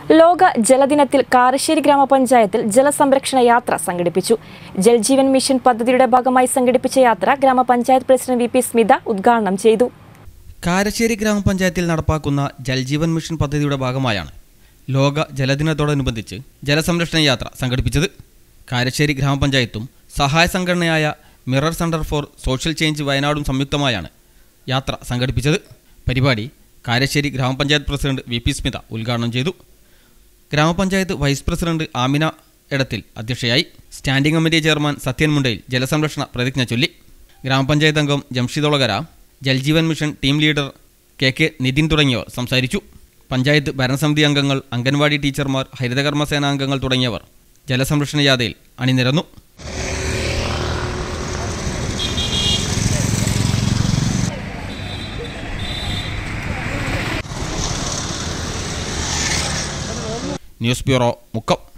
ലോക ജലദിനത്തിൽ കാരശ്ശേരി ഗ്രാമപഞ്ചായത്തിൽ ജലസംരക്ഷണ യാത്ര സംഘടിപ്പിച്ചു ജൽജീവൻ മിഷൻ പദ്ധതിയുടെ ഭാഗമായി സംഘടിപ്പിച്ച യാത്ര ഗ്രാമപഞ്ചായത്ത് പ്രസിഡന്റ് വി പി സ്മിത ഉദ്ഘാടനം ചെയ്തു കാരശ്ശേരി ഗ്രാമപഞ്ചായത്തിൽ നടപ്പാക്കുന്ന ജൽജീവൻ മിഷൻ പദ്ധതിയുടെ ഭാഗമായാണ് ലോക ജലദിനത്തോടനുബന്ധിച്ച് ജലസംരക്ഷണ യാത്ര സംഘടിപ്പിച്ചത് കാരശ്ശേരി ഗ്രാമപഞ്ചായത്തും സഹായ സംഘടനയായ mirror centre for social change വയനാടും സംയുക്തമായാണ് യാത്ര സംഘടിപ്പിച്ചത് പരിപാടി കാരശ്ശേരി ഗ്രാമപഞ്ചായത്ത് പ്രസിഡന്റ് വി പി സ്മിത ഉദ്ഘാടനം ചെയ്തു ഗ്രാമപഞ്ചായത്ത് വൈസ് പ്രസിഡന്റ് ആമിന എടത്തിൽ അധ്യക്ഷയായി standing committee chairman Sathyan Mundayil ജലസംരക്ഷണ പ്രതിജ്ഞ ചൊല്ലി ഗ്രാമപഞ്ചായത്ത് അംഗം ജംഷിദൊളകര Jal Jeevan mission team leader K K Nithin തുടങ്ങിയവർ സംസാരിച്ചു പഞ്ചായത്ത് ഭരണസമിതി അംഗങ്ങൾ അംഗൻവാടി ടീച്ചർമാർ ഹരിതകർമ്മസേന അംഗങ്ങൾ തുടങ്ങിയവർ ജലസംരക്ഷണ യാത്രയിൽ അണിനിരന്നു ന്യൂസ് ബ്യൂറോ മുക്കം